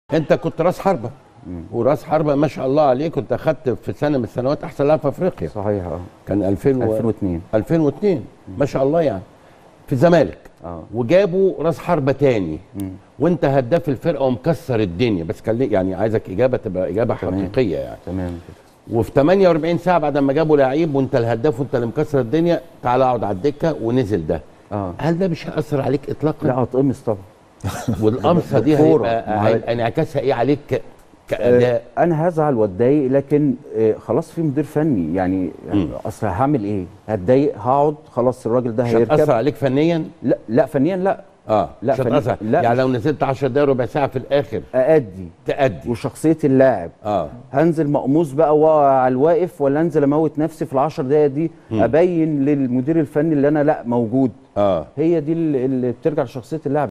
انت كنت راس حربه وراس حربه ما شاء الله عليك كنت اخدت في سنه من السنوات احسن لاعب في افريقيا صحيح اه كان 2000 و... 2002 2002 ما شاء الله يعني في الزمالك اه وجابوا راس حربه تاني وانت هداف الفرقه ومكسر الدنيا بس كان ليه- يعني عايزك اجابه تبقى اجابه تمام. حقيقيه يعني تمام كده وفي 48 ساعه بعد ما جابوا لعيب وانت الهداف وانت اللي مكسر الدنيا تعال اقعد على الدكه ونزل ده اه هل ده مش هياثر عليك اطلاقا لا هتقمص طبعا والقمصه دي بالكورة. هيبقى ما هي- هيبقى انعكاسها ايه عليك ك... كاداء آه، انا هزعل واتضايق لكن آه، خلاص في مدير فني يعني يعني اصل هعمل ايه هتضايق هقعد خلاص الراجل ده مش هتاثر هيركب عليك فنيا لا لا فنيا لا اه لا، مش فني- هتاثر لا، يعني مش- لو نزلت 10 دقايق ربع ساعه في الاخر اادي تأدي وشخصيه اللاعب اه هنزل مقموص بقى وعلى الواقف ولا انزل اموت نفسي في العشر دقايق دي ابين للمدير الفني اللي انا لا موجود اه هي دي اللي اللي بترجع لشخصيه اللاعب